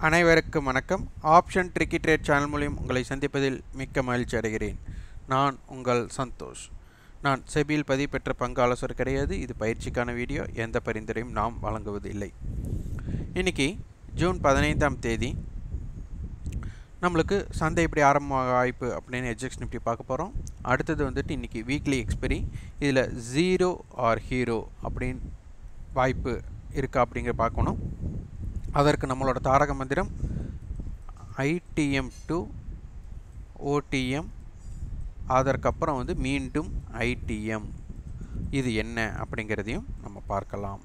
அனைவருக்கும் வணக்கம் option tricky trade channel மூலியம் உங்களை சந்திப்பதில் மிக்க மகிழ்ச்சி அடைகிறேன் நான் உங்கள் சந்தோஷ் நான் செபியில் பதிவு பெற்ற பங்கு ஆலோசகர் கிடையாது இது பயிற்சிக்கான வீடியோ எந்த பரிந்துரையும் நாம் வழங்குவது இல்லை இன்னைக்கு ஜூன் பதினைந்தாம் தேதி நம்மளுக்கு சந்தை எப்படி ஆரம்பமாக வாய்ப்பு அப்படின்னு எஜெக்ஸ் நிஃப்டி பார்க்க போகிறோம் அடுத்தது வந்துட்டு இன்றைக்கி வீக்லி எக்ஸ்பெரி இதில் ஜீரோ ஆர் ஹீரோ அப்படின்னு வாய்ப்பு இருக்கா அப்படிங்கிற பார்க்கணும் அதற்கு நம்மளோட தாரக மந்திரம் ஐடிஎம் டு ஓடிஎம் அதற்கப்புறம் வந்து மீண்டும் ஐடிஎம் இது என்ன அப்படிங்கிறதையும் நம்ம பார்க்கலாம்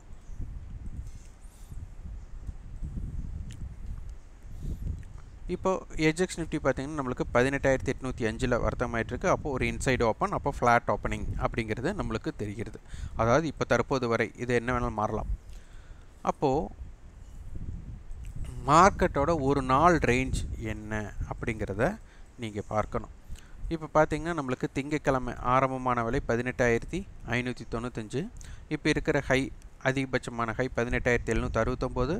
இப்போ எஜெக்ஸ் நிஃப்டி பார்த்தீங்கன்னா நம்மளுக்கு பதினெட்டாயிரத்தி எட்நூற்றி அஞ்சில் வர்த்தகமாயிட்டிருக்கு அப்போ ஒரு இன்சைடு ஓப்பன் அப்போ ஃப்ளாட் ஓப்பனிங் அப்படிங்கிறது நம்மளுக்கு தெரிகிறது அதாவது இப்போ தற்போது வரை இது என்ன வேணாலும் மாறலாம் அப்போது மார்க்கெட்டோட ஒரு நாள் ரேஞ்ச் என்ன அப்படிங்கிறத நீங்கள் பார்க்கணும் இப்போ பார்த்தீங்கன்னா நம்மளுக்கு திங்கக்கிழமை ஆரம்பமான விலை பதினெட்டாயிரத்தி ஐநூற்றி தொண்ணூத்தஞ்சு இப்போ இருக்கிற ஹை அதிகபட்சமான ஹை பதினெட்டாயிரத்தி எழுநூற்றி அறுபத்தொம்போது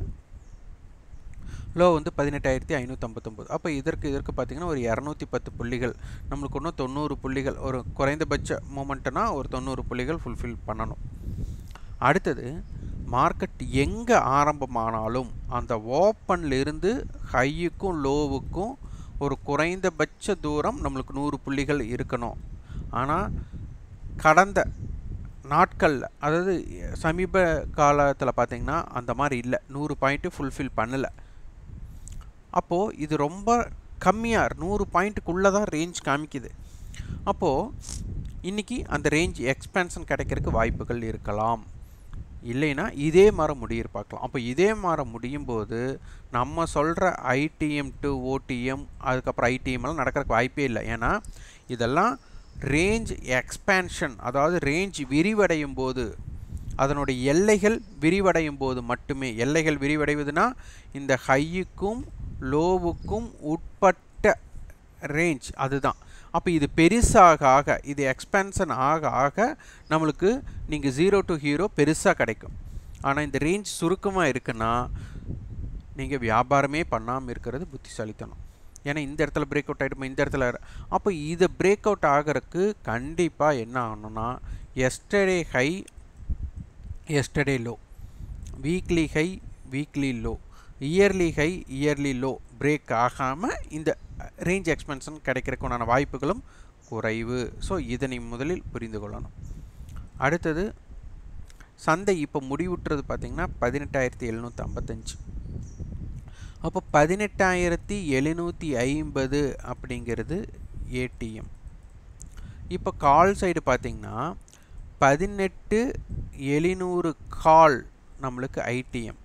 லோ வந்து பதினெட்டாயிரத்தி ஐநூற்றம்பத்தொம்போது அப்போ இதற்கு இதற்கு பார்த்திங்கன்னா ஒரு இரநூத்தி பத்து புள்ளிகள் நம்மளுக்கு இன்னும் தொண்ணூறு புள்ளிகள் ஒரு குறைந்தபட்ச மூமெண்ட்டுனா ஒரு தொண்ணூறு புள்ளிகள் ஃபுல்ஃபில் பண்ணணும் அடுத்தது மார்க்கெட் எங்கே ஆரம்பமானாலும் அந்த ஓப்பன்லேருந்து ஹையுக்கும் லோவுக்கும் ஒரு குறைந்தபட்ச தூரம் நம்மளுக்கு நூறு புள்ளிகள் இருக்கணும் ஆனால் கடந்த நாட்களில் அதாவது சமீப காலத்தில் பார்த்திங்கன்னா அந்த மாதிரி இல்லை நூறு பாயிண்ட்டு ஃபுல்ஃபில் பண்ணலை அப்போது இது ரொம்ப கம்மியாக நூறு பாயிண்ட்டுக்குள்ளே தான் ரேஞ்ச் காமிக்குது அப்போது இன்றைக்கி அந்த ரேஞ்ச் எக்ஸ்பென்ஷன் கிடைக்கிறதுக்கு வாய்ப்புகள் இருக்கலாம் இல்லைன்னா இதே மாதிரி முடியும் பார்க்கலாம் அப்போ இதே மாதிரி முடியும் போது நம்ம சொல்கிற ஐடிஎம் டு ஓடிஎம் அதுக்கப்புறம் ஐடிஎம்லாம் நடக்கிறதுக்கு வாய்ப்பே இல்லை ஏன்னா இதெல்லாம் ரேஞ்ச் எக்ஸ்பேன்ஷன் அதாவது ரேஞ்ச் விரிவடையும் போது அதனுடைய எல்லைகள் விரிவடையும் போது மட்டுமே எல்லைகள் விரிவடைவதுனா இந்த ஹையுக்கும் லோவுக்கும் உட்பட்ட ரேஞ்ச் அதுதான் அப்போ இது பெருசாக ஆக இது எக்ஸ்பென்ஷன் ஆக ஆக நம்மளுக்கு நீங்கள் ஜீரோ டு ஹீரோ பெருசாக கிடைக்கும் ஆனால் இந்த ரேஞ்ச் சுருக்கமாக இருக்குன்னா நீங்கள் வியாபாரமே பண்ணாமல் இருக்கிறது புத்திசாலித்தனம் ஏன்னா இந்த இடத்துல பிரேக் அவுட் ஆகிடுமா இந்த இடத்துல அப்போ இது பிரேக் அவுட் ஆகிறதுக்கு கண்டிப்பாக என்ன ஆகணும்னா yesterday high yesterday low weekly high weekly low yearly high yearly low break ஆகாமல் இந்த ரேஞ்ச் எக்ஸ்பென்ஷன் கிடைக்கிறதுக்குண்டான வாய்ப்புகளும் குறைவு ஸோ இதனை முதலில் புரிந்து கொள்ளணும் அடுத்தது சந்தை இப்போ முடிவுற்றது பார்த்திங்கன்னா பதினெட்டாயிரத்தி எழுநூற்றி ஐம்பத்தஞ்சு அப்போ பதினெட்டாயிரத்தி எழுநூற்றி ஐம்பது அப்படிங்கிறது ஏடிஎம் இப்போ கால் சைடு பார்த்திங்கன்னா பதினெட்டு எழுநூறு கால் நம்மளுக்கு ஐடிஎம்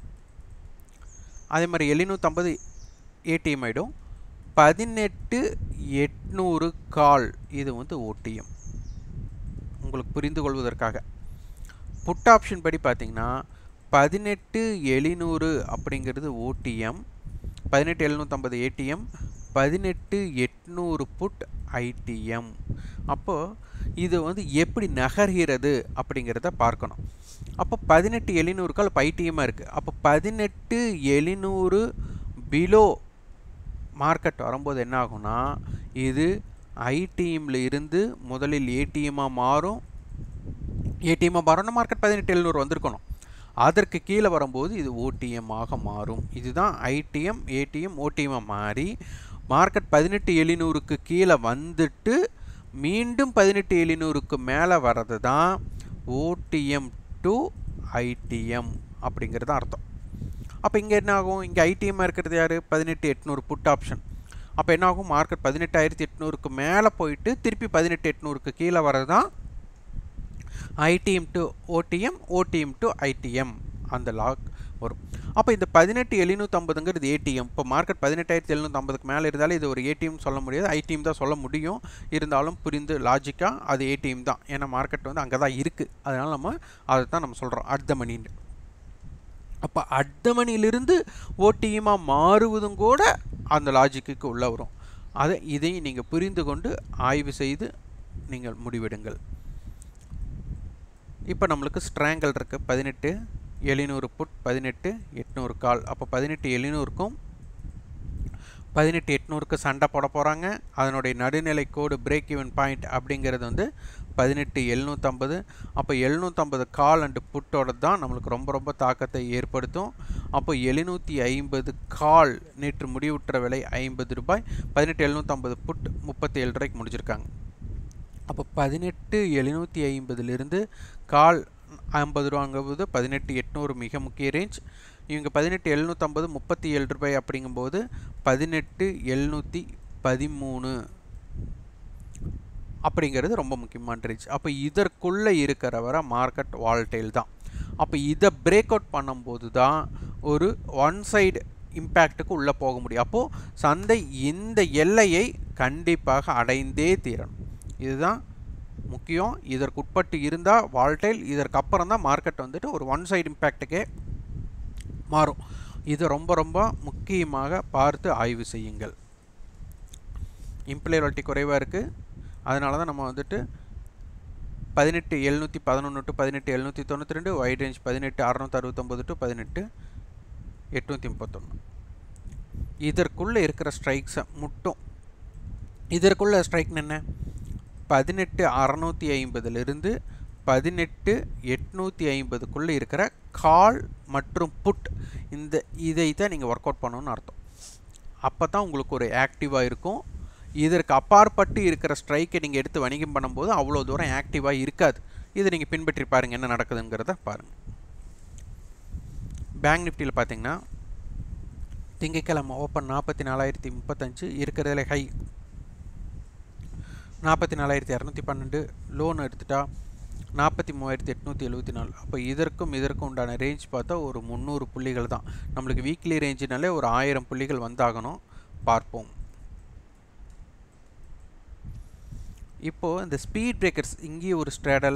அதே மாதிரி எழுநூற்றம்பது ஏடிஎம் ஆகிடும் பதினெட்டு எட்நூறு கால் இது வந்து ஓடிஎம் உங்களுக்கு புரிந்து கொள்வதற்காக புட் ஆப்ஷன் படி பார்த்தீங்கன்னா பதினெட்டு எழுநூறு அப்படிங்கிறது ஓடிஎம் பதினெட்டு எழுநூற்றம்பது ஏடிஎம் பதினெட்டு எட்நூறு புட் ஐடிஎம் அப்போது இது வந்து எப்படி நகர்கிறது அப்படிங்கிறத பார்க்கணும் அப்போ பதினெட்டு எழுநூறு கால் இப்போ ஐடிஎம்மாக இருக்குது அப்போ பதினெட்டு எழுநூறு பிலோ மார்க்கெட் வரும்போது என்ன ஆகும்னா இது ஐடிஎம்மில் இருந்து முதலில் ஏடிஎம்மாக மாறும் ஏடிஎம்மாக மாறணும் மார்க்கெட் பதினெட்டு எழுநூறு வந்திருக்கணும் அதற்கு கீழே வரும்போது இது ஓடிஎம்மாக மாறும் இதுதான் ஐடிஎம் ஏடிஎம் ஓடிஎம்மாக மாறி மார்க்கெட் பதினெட்டு எழுநூறுக்கு கீழே வந்துட்டு மீண்டும் பதினெட்டு எழுநூறுக்கு மேலே வர்றது தான் ஓடிஎம் டு ஐடிஎம் அப்படிங்கிறது அர்த்தம் அப்போ இங்கே என்ன ஆகும் இங்கே ஐடிஎம்மாக இருக்கிறது யார் பதினெட்டு எட்நூறு புட் ஆப்ஷன் அப்போ என்ன ஆகும் மார்க்கெட் பதினெட்டாயிரத்தி எட்நூறுக்கு மேலே போயிட்டு திருப்பி பதினெட்டு எட்நூறுக்கு கீழே வர்றது தான் ITM to OTM OTM to ITM அந்த லாக் வரும் அப்போ இந்த பதினெட்டு எழுநூற்றம்பதுங்கிறது ஏடிஎம் இப்போ மார்க்கெட் பதினெட்டாயிரத்தி எழுநூற்றம்பதுக்கு மேலே இருந்தாலும் இது ஒரு ஏடிஎம் சொல்ல முடியாது ஐடிஎம் தான் சொல்ல முடியும் இருந்தாலும் புரிந்து லாஜிக்காக அது ஏடிஎம் தான் ஏன்னா மார்க்கெட் வந்து அங்கே தான் இருக்குது அதனால் நம்ம அதை தான் நம்ம சொல்கிறோம் அடுத்த மணின்னு அப்போ அடுத்த மணியிலிருந்து ஓடிஎம்மாக மாறுவதும் கூட அந்த லாஜிக்கு உள்ளே வரும் அதை இதையும் நீங்கள் புரிந்து கொண்டு ஆய்வு செய்து நீங்கள் முடிவெடுங்கள் இப்போ நம்மளுக்கு ஸ்ட்ராங்கல் இருக்குது பதினெட்டு எழுநூறு புட் பதினெட்டு எட்நூறு கால் அப்போ பதினெட்டு எழுநூறுக்கும் பதினெட்டு எட்நூறுக்கு சண்டை போட போகிறாங்க அதனுடைய நடுநிலை கோடு பிரேக் ஈவன் பாயிண்ட் அப்படிங்கிறது வந்து பதினெட்டு எழுநூற்றம்பது அப்போ எழுநூற்றம்பது கால் அண்டு புட்டோட தான் நம்மளுக்கு ரொம்ப ரொம்ப தாக்கத்தை ஏற்படுத்தும் அப்போ எழுநூற்றி ஐம்பது கால் நேற்று முடிவுற்ற விலை ஐம்பது ரூபாய் பதினெட்டு எழுநூற்றம்பது புட் முப்பத்தி ஏழு ரூபாய்க்கு முடிச்சிருக்காங்க அப்போ பதினெட்டு எழுநூற்றி ஐம்பதுலேருந்து கால் ஐம்பது ரூபாங்கும்போது பதினெட்டு எட்நூறு மிக முக்கிய ரேஞ்ச் இவங்க பதினெட்டு எழுநூற்றம்பது முப்பத்தி ஏழு ரூபாய் அப்படிங்கும்போது பதினெட்டு எழுநூற்றி பதிமூணு அப்படிங்கிறது ரொம்ப முக்கியமான ரேஞ்ச் அப்போ இதற்குள்ளே இருக்கிற வர மார்க்கெட் வால்டைல் தான் அப்போ இதை பிரேக் அவுட் பண்ணும்போது தான் ஒரு ஒன் சைடு இம்பேக்ட்டுக்கு உள்ளே போக முடியும் அப்போது சந்தை இந்த எல்லையை கண்டிப்பாக அடைந்தே தீரணும் இதுதான் முக்கியம் இதற்கு உட்பட்டு இருந்தால் வால்டைல் இதற்கு அப்புறம் தான் மார்க்கெட் வந்துட்டு ஒரு ஒன் சைடு இம்பேக்ட்டுக்கே மாறும் இது ரொம்ப ரொம்ப முக்கியமாக பார்த்து ஆய்வு செய்யுங்கள் இம்ப்ளை வட்டி குறைவாக இருக்குது அதனால தான் நம்ம வந்துட்டு பதினெட்டு எழுநூற்றி பதினொன்று டு பதினெட்டு எழுநூற்றி தொண்ணூற்றி ரெண்டு வைட் ரேஞ்ச் பதினெட்டு அறநூற்றி அறுபத்தொம்பது டு பதினெட்டு எட்நூற்றி முப்பத்தொன்று இதற்குள்ளே இருக்கிற ஸ்ட்ரைக்ஸை மட்டும் இதற்குள்ள ஸ்ட்ரைக் என்ன பதினெட்டு அறநூற்றி ஐம்பதுலேருந்து பதினெட்டு எட்நூற்றி ஐம்பதுக்குள்ளே இருக்கிற கால் மற்றும் புட் இந்த இதை தான் நீங்கள் ஒர்க் அவுட் பண்ணணும்னு அர்த்தம் அப்போ தான் உங்களுக்கு ஒரு ஆக்டிவாக இருக்கும் இதற்கு அப்பாற்பட்டு இருக்கிற ஸ்ட்ரைக்கை நீங்கள் எடுத்து வணிகம் பண்ணும்போது அவ்வளோ தூரம் ஆக்டிவாக இருக்காது இதை நீங்கள் பின்பற்றி பாருங்கள் என்ன நடக்குதுங்கிறத பாருங்கள் பேங்க் நிஃப்டியில் பார்த்தீங்கன்னா திங்கக்கிழமை ஓப்பன் நாற்பத்தி நாலாயிரத்தி முப்பத்தஞ்சு இருக்கிறதுல ஹை நாற்பத்தி நாலாயிரத்தி இரநூத்தி பன்னெண்டு லோன் எடுத்துட்டா நாற்பத்தி மூவாயிரத்தி எட்நூற்றி எழுபத்தி நாலு அப்போ இதற்கும் இதற்கும் உண்டான ரேஞ்ச் பார்த்தா ஒரு முந்நூறு புள்ளிகள் தான் நம்மளுக்கு வீக்லி ரேஞ்சினாலே ஒரு ஆயிரம் புள்ளிகள் வந்தாகணும் பார்ப்போம் இப்போது இந்த ஸ்பீட் பிரேக்கர்ஸ் இங்கேயும் ஒரு ஸ்ட்ராடல்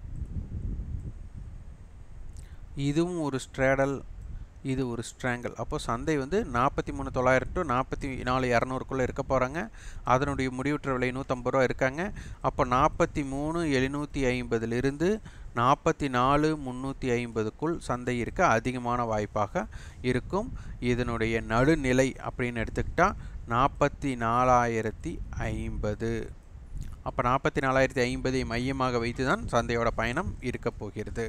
இதுவும் ஒரு ஸ்ட்ராடல் இது ஒரு ஸ்ட்ராங்கல் அப்போது சந்தை வந்து நாற்பத்தி மூணு தொள்ளாயிரம் டு நாற்பத்தி நாலு இரநூறுக்குள்ளே இருக்க போகிறாங்க அதனுடைய முடிவுற்ற விலை நூற்றம்பது ரூபா இருக்காங்க அப்போ நாற்பத்தி மூணு எழுநூற்றி ஐம்பதுலேருந்து நாற்பத்தி நாலு முந்நூற்றி ஐம்பதுக்குள் சந்தை இருக்க அதிகமான வாய்ப்பாக இருக்கும் இதனுடைய நடுநிலை அப்படின்னு எடுத்துக்கிட்டால் நாற்பத்தி நாலாயிரத்தி ஐம்பது அப்போ நாற்பத்தி நாலாயிரத்தி ஐம்பதை மையமாக வைத்து தான் சந்தையோட பயணம் இருக்கப் போகிறது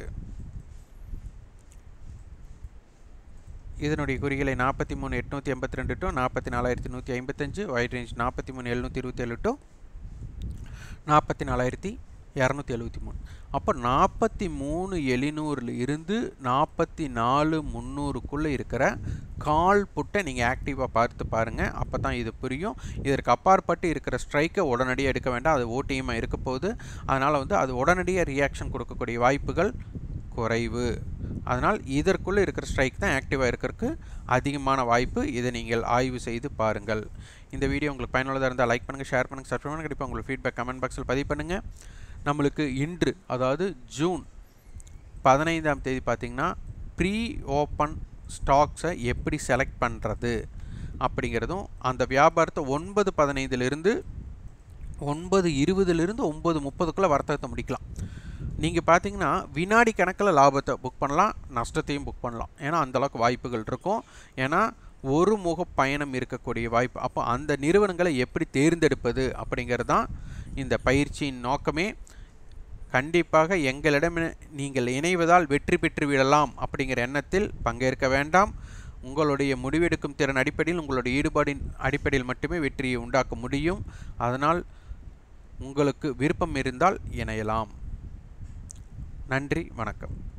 இதனுடைய குறிகளை நாற்பத்தி மூணு எட்நூற்றி எண்பத்தி ரெண்டு டு நாற்பத்தி நாலாயிரத்தி நூற்றி ஐம்பத்தஞ்சு வைட் ரேஞ்ச் நாற்பத்தி மூணு எழுநூற்றி இருபத்தி ஏழு டு நாற்பத்தி நாலாயிரத்தி இரநூத்தி எழுபத்தி மூணு அப்போ நாற்பத்தி மூணு எழுநூறில் இருந்து நாற்பத்தி நாலு முந்நூறுக்குள்ளே இருக்கிற கால் புட்டை நீங்கள் ஆக்டிவாக பார்த்து பாருங்கள் அப்போ தான் இது புரியும் இதற்கு அப்பாற்பட்டு இருக்கிற ஸ்ட்ரைக்கை உடனடியாக எடுக்க வேண்டாம் அது ஓடிஎம்மாக இருக்க போகுது அதனால் வந்து அது உடனடியாக ரியாக்ஷன் கொடுக்கக்கூடிய வாய்ப்புகள் குறைவு அதனால் இதற்குள்ளே இருக்கிற ஸ்ட்ரைக் தான் ஆக்டிவாக இருக்கிறதுக்கு அதிகமான வாய்ப்பு இதை நீங்கள் ஆய்வு செய்து பாருங்கள் இந்த வீடியோ உங்களுக்கு பயனுள்ளதாக இருந்தால் லைக் பண்ணுங்கள் ஷேர் பண்ணுங்கள் சப்ஸ்கிரைப் பண்ணுங்கள் கண்டிப்பாக உங்களுக்கு ஃபீட்பேக் கமெண்ட் பாக்ஸில் பதிவு பண்ணுங்கள் நம்மளுக்கு இன்று அதாவது ஜூன் பதினைந்தாம் தேதி பார்த்திங்கன்னா ப்ரீ ஓப்பன் ஸ்டாக்ஸை எப்படி செலக்ட் பண்ணுறது அப்படிங்கிறதும் அந்த வியாபாரத்தை ஒன்பது பதினைந்துலேருந்து ஒன்பது இருபதுலேருந்து ஒம்பது முப்பதுக்குள்ளே வர்த்தகத்தை முடிக்கலாம் நீங்கள் பார்த்தீங்கன்னா வினாடி கணக்கில் லாபத்தை புக் பண்ணலாம் நஷ்டத்தையும் புக் பண்ணலாம் ஏன்னா அந்தளவுக்கு வாய்ப்புகள் இருக்கும் ஏன்னா ஒரு முக பயணம் இருக்கக்கூடிய வாய்ப்பு அப்போ அந்த நிறுவனங்களை எப்படி தேர்ந்தெடுப்பது அப்படிங்கிறது தான் இந்த பயிற்சியின் நோக்கமே கண்டிப்பாக எங்களிடம் நீங்கள் இணைவதால் வெற்றி பெற்று விடலாம் அப்படிங்கிற எண்ணத்தில் பங்கேற்க வேண்டாம் உங்களுடைய முடிவெடுக்கும் திறன் அடிப்படையில் உங்களுடைய ஈடுபாடின் அடிப்படையில் மட்டுமே வெற்றியை உண்டாக்க முடியும் அதனால் உங்களுக்கு விருப்பம் இருந்தால் இணையலாம் நன்றி வணக்கம்